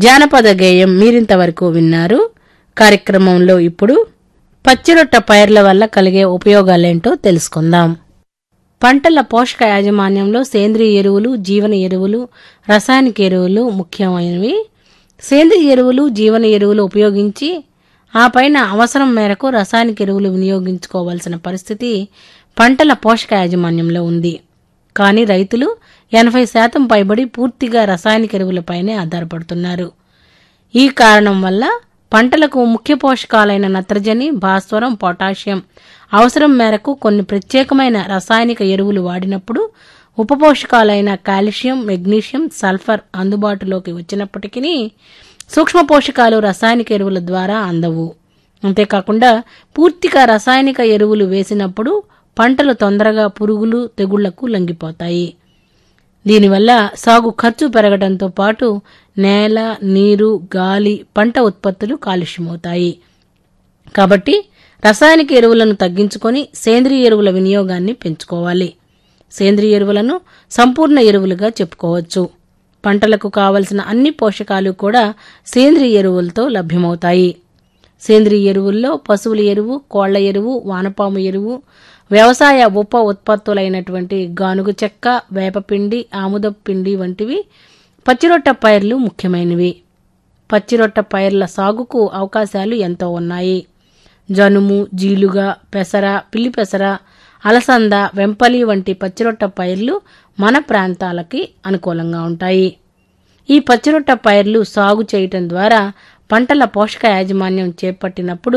జానపద గేయం మీరింతవరకు విన్నారు కార్యక్రమంలో ఇప్పుడు పచ్చిరొట్ట పైర్ల వల్ల కలిగే ఉపయోగాలేంటో తెలుసుకుందాం పంటల పోషక యాజమాన్యంలో సేంద్రియ ఎరువులు జీవన ఎరువులు రసాయనిక ఎరువులు ముఖ్యమైనవి సేంద్రియ ఎరువులు జీవన ఎరువులు ఉపయోగించి ఆ పైన అవసరం మేరకు రసాయనిక ఎరువులు వినియోగించుకోవాల్సిన పరిస్థితి పంటల పోషక యాజమాన్యంలో ఉంది కానీ రైతులు ఎనభై శాతం పైబడి పూర్తిగా రసాయనిక ఎరువులపైనే ఆధారపడుతున్నారు ఈ కారణం వల్ల పంటలకు ముఖ్య పోషకాలైన నత్రజని భాస్వరం పొటాషియం అవసరం మేరకు కొన్ని ప్రత్యేకమైన రసాయనిక ఎరువులు వాడినప్పుడు ఉపపోషకాలైన కాల్షియం మెగ్నీషియం సల్ఫర్ అందుబాటులోకి వచ్చినప్పటికీ సూక్ష్మ పోషకాలు రసాయనిక ఎరువుల ద్వారా అందవు అంతేకాకుండా పూర్తిగా రసాయనిక ఎరువులు వేసినప్పుడు పంటలు తొందరగా పురుగులు తెగుళ్లకు లొంగిపోతాయి దీనివల్ల సాగు ఖర్చు పెరగడంతో పాటు నేల నీరు గాలి పంట ఉత్పత్తులు కాలుష్యమవుతాయి కాబట్టి రసాయనిక ఎరువులను తగ్గించుకొని సేంద్రియ ఎరువుల వినియోగాన్ని పెంచుకోవాలి సేంద్రియ ఎరువులను సంపూర్ణ ఎరువులుగా చెప్పుకోవచ్చు పంటలకు కావలసిన అన్ని పోషకాలు కూడా సేంద్రియ ఎరువులతో లభ్యమవుతాయి సేంద్రియ ఎరువుల్లో పశువుల ఎరువు కోళ్ల ఎరువు వానపాము ఎరువు వ్యవసాయ ఉప ఉత్పత్తులైనటువంటి గానుగ చెక్క వేపపిండి ఆముదపు పిండి వంటివి పచ్చిరొట్ట పైర్లు ముఖ్యమైనవి పచ్చిరొట్ట పైర్ల సాగుకు అవకాశాలు ఎంతో ఉన్నాయి జనుము జీలుగ పెసర పిల్లి పెసర అలసంద వెంపలి వంటి పచ్చిరొట్ట పైర్లు మన ప్రాంతాలకి అనుకూలంగా ఉంటాయి ఈ పచ్చిరొట్ట పైర్లు సాగు చేయటం ద్వారా పంటల పోషక యాజమాన్యం చేపట్టినప్పుడు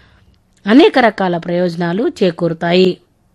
అనేక రకాల ప్రయోజనాలు చేకూరుతాయి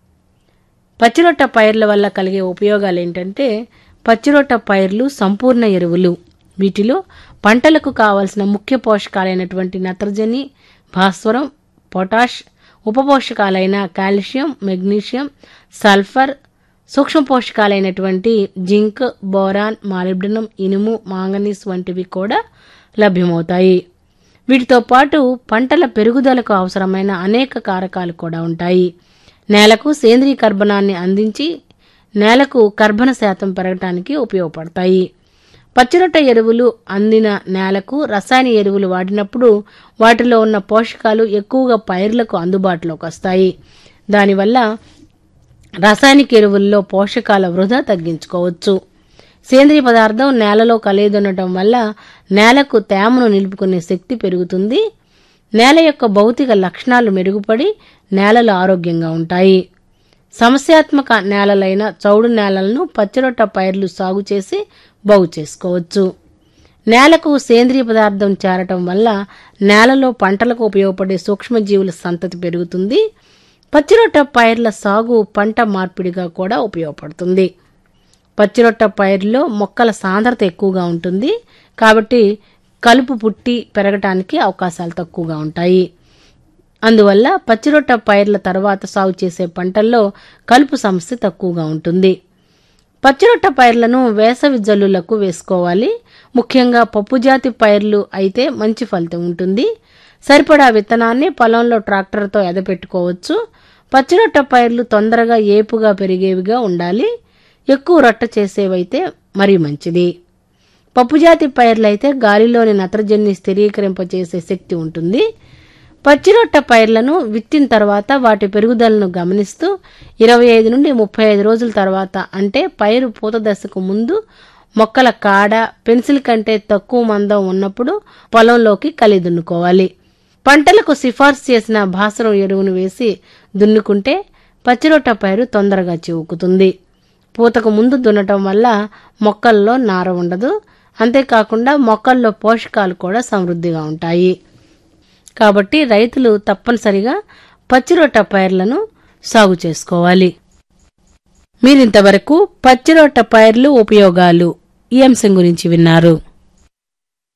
పచ్చిరొట్ట పైర్ల వల్ల కలిగే ఉపయోగాలు ఏంటంటే పచ్చిరొట్ట పైర్లు సంపూర్ణ ఎరువులు వీటిలో పంటలకు కావలసిన ముఖ్య పోషకాలైనటువంటి నత్రజని భాస్వరం పొటాష్ ఉపపోషకాలైన కాల్షియం మెగ్నీషియం సల్ఫర్ సూక్ష్మ పోషకాలైనటువంటి జింక్ బోరాన్ మాలిబ్డినం ఇనుము మాంగనీస్ వంటివి కూడా లభ్యమవుతాయి వీటితో పాటు పంటల పెరుగుదలకు అవసరమైన అనేక కారకాలు కూడా ఉంటాయి నేలకు సేంద్రీయ కర్బనాన్ని అందించి నేలకు కర్బన శాతం పెరగటానికి ఉపయోగపడతాయి పచ్చిరొట్ట ఎరువులు అందిన నేలకు రసాయన ఎరువులు వాడినప్పుడు వాటిలో ఉన్న పోషకాలు ఎక్కువగా పైర్లకు అందుబాటులోకి వస్తాయి దానివల్ల రసాయనిక ఎరువుల్లో పోషకాల వృధా తగ్గించుకోవచ్చు సేంద్రియ పదార్థం నేలలో కలిదుండటం వల్ల నేలకు తేమను నిలుపుకునే శక్తి పెరుగుతుంది నేల యొక్క భౌతిక లక్షణాలు మెరుగుపడి నేలలు ఆరోగ్యంగా ఉంటాయి సమస్యాత్మక నేలలైన చౌడు నేలలను పచ్చిరొట్ట పైర్లు సాగు చేసి బాగు చేసుకోవచ్చు నేలకు సేంద్రియ పదార్థం చేరటం వల్ల నేలలో పంటలకు ఉపయోగపడే సూక్ష్మజీవుల సంతతి పెరుగుతుంది పచ్చిరొట్ట పైర్ల సాగు పంట మార్పిడిగా కూడా ఉపయోగపడుతుంది పచ్చిరొట్ట పైర్లో మొక్కల సాంద్రత ఎక్కువగా ఉంటుంది కాబట్టి కలుపు పుట్టి పెరగటానికి అవకాశాలు తక్కువగా ఉంటాయి అందువల్ల పచ్చిరొట్ట పైర్ల తర్వాత సాగు చేసే పంటల్లో కలుపు సమస్య తక్కువగా ఉంటుంది పచ్చిరొట్ట పైర్లను వేసవి జల్లులకు వేసుకోవాలి ముఖ్యంగా పప్పుజాతి పైర్లు అయితే మంచి ఫలితం ఉంటుంది సరిపడా విత్తనాన్ని పొలంలో ట్రాక్టర్తో ఎదపెట్టుకోవచ్చు పచ్చిరొట్ట పైర్లు తొందరగా ఏపుగా పెరిగేవిగా ఉండాలి ఎక్కువ రొట్ట చేసేవైతే మరీ మంచిది పప్పుజాతి పైర్లైతే గాలిలోని నత్రజనిని స్థిరీకరింపచేసే శక్తి ఉంటుంది పచ్చిరొట్ట పైర్లను విత్తిన తర్వాత వాటి పెరుగుదలను గమనిస్తూ ఇరవై ఐదు నుండి ముప్పై ఐదు రోజుల తర్వాత అంటే పైరు పూత దశకు ముందు మొక్కల కాడ పెన్సిల్ కంటే తక్కువ మందం ఉన్నప్పుడు పొలంలోకి కలి దున్నుకోవాలి పంటలకు సిఫార్సు చేసిన భాసరం ఎరువును వేసి దున్నుకుంటే పచ్చిరొట్ట పైరు తొందరగా చివుకుతుంది పూతకు ముందు దున్నటం వల్ల మొక్కల్లో నార ఉండదు అంతేకాకుండా మొక్కల్లో పోషకాలు కూడా సమృద్ధిగా ఉంటాయి కాబట్టి రైతులు తప్పనిసరిగా పచ్చిరొట్ట పైర్లను సాగు చేసుకోవాలి మీరింతవరకు పచ్చిరొట్ట పైర్లు ఉపయోగాలు ఈ అంశం గురించి విన్నారు